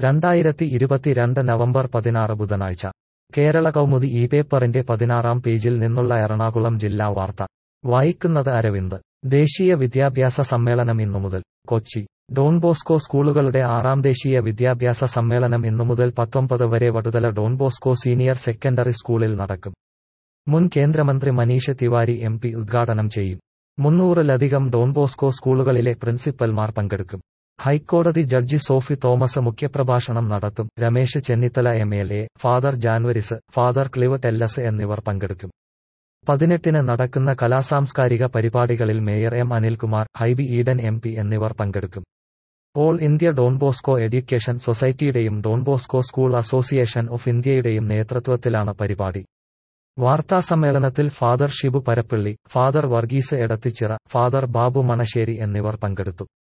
രണ്ടായിരത്തി ഇരുപത്തിരണ്ട് നവംബർ പതിനാറ് ബുധനാഴ്ച കേരള കൗമുദി ഈ പേപ്പറിന്റെ പതിനാറാം പേജിൽ നിന്നുള്ള എറണാകുളം ജില്ലാ വാർത്ത വായിക്കുന്നത് അരവിന്ദ് ദേശീയ വിദ്യാഭ്യാസ സമ്മേളനം ഇന്നു മുതൽ കൊച്ചി ഡോൺ ബോസ്കോ സ്കൂളുകളുടെ ആറാം ദേശീയ വിദ്യാഭ്യാസ സമ്മേളനം ഇന്നു മുതൽ പത്തൊമ്പത് വരെ Vaduthala Don Bosco senior secondary സ്കൂളിൽ നടക്കും മുൻ കേന്ദ്രമന്ത്രി മനീഷ് തിവാരി എം പി ഉദ്ഘാടനം ചെയ്യും മുന്നൂറിലധികം ഡോൺ ബോസ്കോ സ്കൂളുകളിലെ പ്രിൻസിപ്പൽമാർ പങ്കെടുക്കും ഹൈക്കോടതി ജഡ്ജി സോഫി തോമസ് മുഖ്യപ്രഭാഷണം നടത്തും Ramesh Chennithala M L A father Januarius father ക്ലിവട്ട് എല്ലസ് എന്നിവർ പങ്കെടുക്കും പതിനെട്ടിന് നടക്കുന്ന കലാസാംസ്കാരിക പരിപാടികളിൽ mayor M Anilkumar Hibi Eden M P എന്നിവർ പങ്കെടുക്കും all India Don Bosco education സൊസൈറ്റിയുടെയും Don Bosco school association of ഇന്ത്യയുടെയും നേതൃത്വത്തിലാണ് പരിപാടി വാർത്താസമ്മേളനത്തിൽ father Shibu Parappally father Varghese Edathichira father Babu Manassery എന്നിവർ പങ്കെടുത്തു